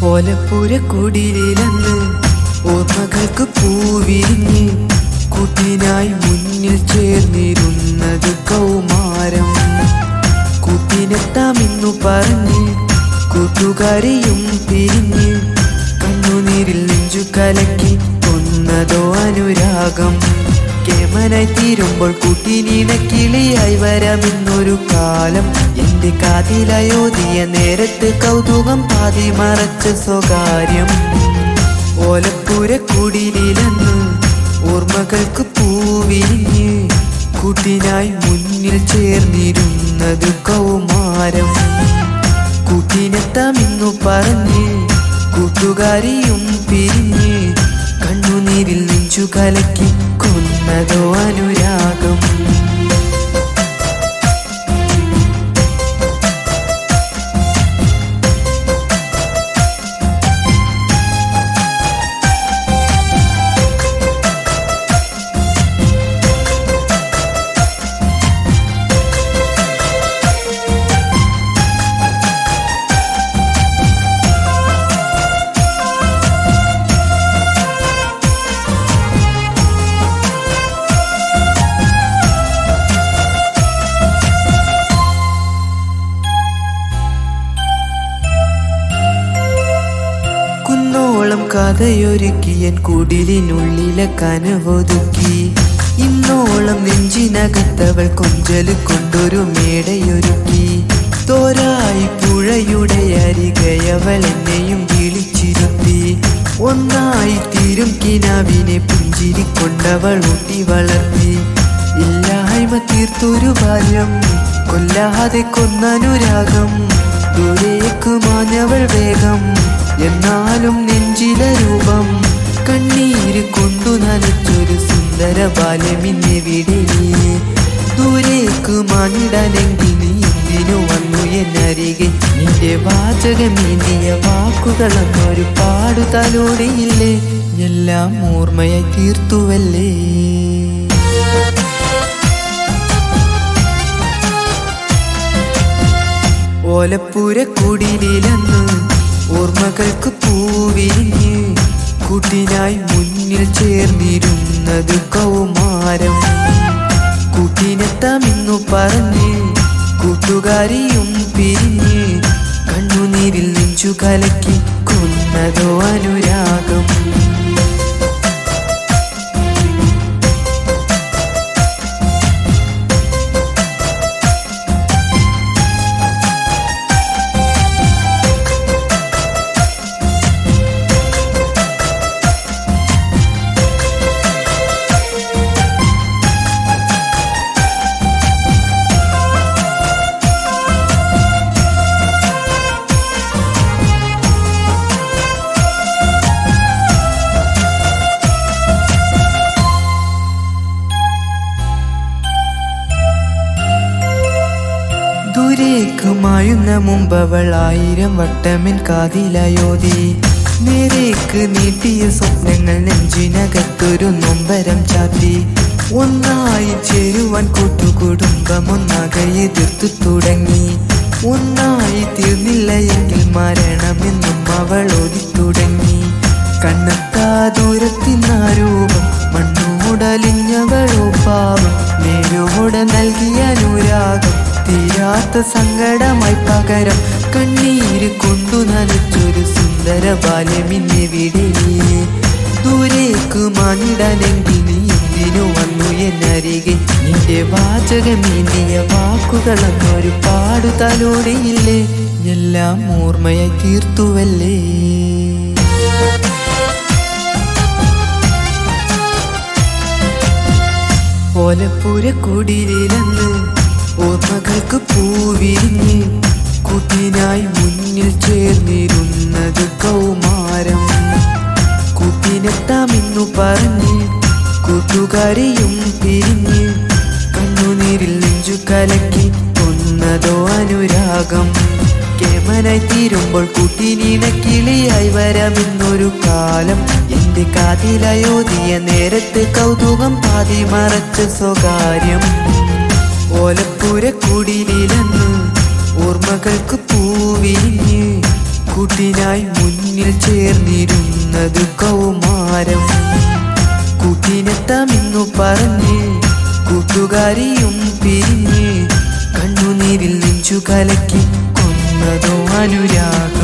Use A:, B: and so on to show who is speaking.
A: ഓലപ്പുര കുടിലന്ന് ഓർമ്മകൾക്ക് പൂവിരിഞ്ഞ് കൂട്ടിനായി മുന്നിൽ ചേർന്നിരുന്നത് കൗമാരം കൂട്ടിനെത്താമെന്നു പറഞ്ഞ് കൂട്ടുകാരെയും പിരിഞ്ഞ് കണ്ണുനീരിൽ നെഞ്ചു കലക്കി കൊന്നതോ അനുരാഗം കേമനായി തീരുമ്പോൾ കുട്ടിനീണ കിളിയായി വരാമെന്നൊരു കാലം എന്റെ കാതിലയോതിയ നേരത്ത് കൗതുകം പാതി മറച്ച സ്വകാര്യം ഓലപ്പുര കുടിലന്ന് ഓർമ്മകൾക്ക് പൂവിരിഞ്ഞ് കൂട്ടിനായി മുന്നിൽ ചേർന്നിരുന്നത് കൗമാരം കൂട്ടിനെത്താമെന്നു പറഞ്ഞ് കൂട്ടുകാരിയും പിരിഞ്ഞ് കണ്ണുനീരിൽ നെഞ്ചു കലക്കി കൊന്നതോ അനുരാഗം കുന്നോളം കഥയൊരുക്കിയൻ കുടിലിനുള്ളിലെ കനവൊതുക്കി ഇന്നോളം നെഞ്ചിനകത്തവൾ കൊഞ്ചല് കൊണ്ടൊരു മേടയൊരുക്കി തോരായി പുഴയുടെ അരികയവൾ എന്നെയും വിളിച്ചിരുത്തി ഒന്നായി തീരും കിനാവിനെ പുഞ്ചിരിക്കൊണ്ടവൾ ഊട്ടി വളർത്തി ഇല്ലായ്മ തീർത്തൊരു ബാല്യം കൊല്ലാതെ കൊന്നനുരാഗം ദൂരേക്ക് മാഞ്ഞവൾ വേഗം എന്നാലും നെഞ്ചിലെ രൂപം കണ്ണീര് കൊണ്ടു നനച്ചൊരു സുന്ദര ബാല്യമിന്നെവിടെ ദൂരേക്ക് മാഞ്ഞിടാനെങ്കിൽ നീ എന്തിനു വന്നു എന്നരികെ നിന്റെ വാചകമേന്തിയ വാക്കുകളെന്നൊരു പാടു തലോടിയില്ലേ എല്ലാം ഓർമ്മയായി തീർത്തുവല്ലേ ഓലപ്പുര കുടിലന്ന് ഓർമ്മകൾക്ക് പൂവിരിഞ്ഞ് കൂട്ടിനായി മുന്നിൽ ചേർന്നിരുന്നത് കൗമാരം കൂട്ടിനെത്താമെന്നു പറഞ്ഞ് കൂട്ടുകാരിയും പിരിഞ്ഞ് കണ്ണുനീരിൽ നെഞ്ചു കലക്കി കൊന്നതോ അനുരാഗം ദൂരേക്ക് മായുന്ന മുമ്പവൾ ആയിരം വട്ടമിൻ കാതിലയോതി നേരേക്ക് നീട്ടിയ സ്വപ്നങ്ങൾ നെഞ്ചിനകത്തൊരു നൊമ്പരം ചാത്തി ഒന്നായി ചേരുവാൻ കൂട്ടുകുടുംബം ഒന്നാകെ എതിർത്തു തുടങ്ങി ഒന്നായി തീർന്നില്ല എങ്കിൽ മരണമെന്നും അവൾ ഓടിത്തുടങ്ങി കണ്ണെത്താ ദൂരത്തിനാരൂപം മണ്ണുമുടലിഞ്ഞവളോ പാവം നേരോടെ നൽകിയ അനുരാഗം തീരാത്ത സങ്കടമായി പകരം കണ്ണീര് കൊണ്ടു നനച്ചൊരു സുന്ദര ബാല്യമിന്നെവിടെ ദൂരേക്ക് മാനിടാനെങ്കിൽ നീ എന്തിനു വന്നു എന്നരികെ നിന്റെ വാചകമേന്തിയ വാക്കുകളെന്നൊരു പാടു തലോടിയില്ലേ എല്ലാം ഓർമ്മയായി തീർത്തുവല്ലേ ഓലപ്പുര കുടിലന്ന് ഓർമ്മകൾക്ക് പൂവിരിഞ്ഞ് കൂട്ടിനായി മുന്നിൽ ചേർന്നിരുന്നത് കൗമാരം കൂട്ടിനെത്താമെന്നു പറഞ്ഞ് കൂട്ടുകാരെയും പിരിഞ്ഞ് കണ്ണുനീരിൽ നെഞ്ചു കലക്കി കൊന്നതോ അനുരാഗം കേമനായി തീരുമ്പോൾ കുട്ടിനീണ കിളിയായി വരാമെന്നൊരു കാലം എന്റെ കാതിലയോതിയ നേരത്ത് കൗതുകം പാതി മറച്ച സ്വകാര്യം ഓലപ്പുര കുടിലന്ന് ഓർമ്മകൾക്ക് പൂവിരിഞ്ഞ് കൂട്ടിനായി മുന്നിൽ മുന്നിൽ ചേർന്നിരുന്നത് കൗമാരം കൂട്ടിനെത്താമെന്നു പറഞ്ഞ് കൂട്ടുകാരിയും പിരിഞ്ഞ് കണ്ണുനീരിൽ നെഞ്ചു കലക്കി കൊന്നതോ അനുരാഗം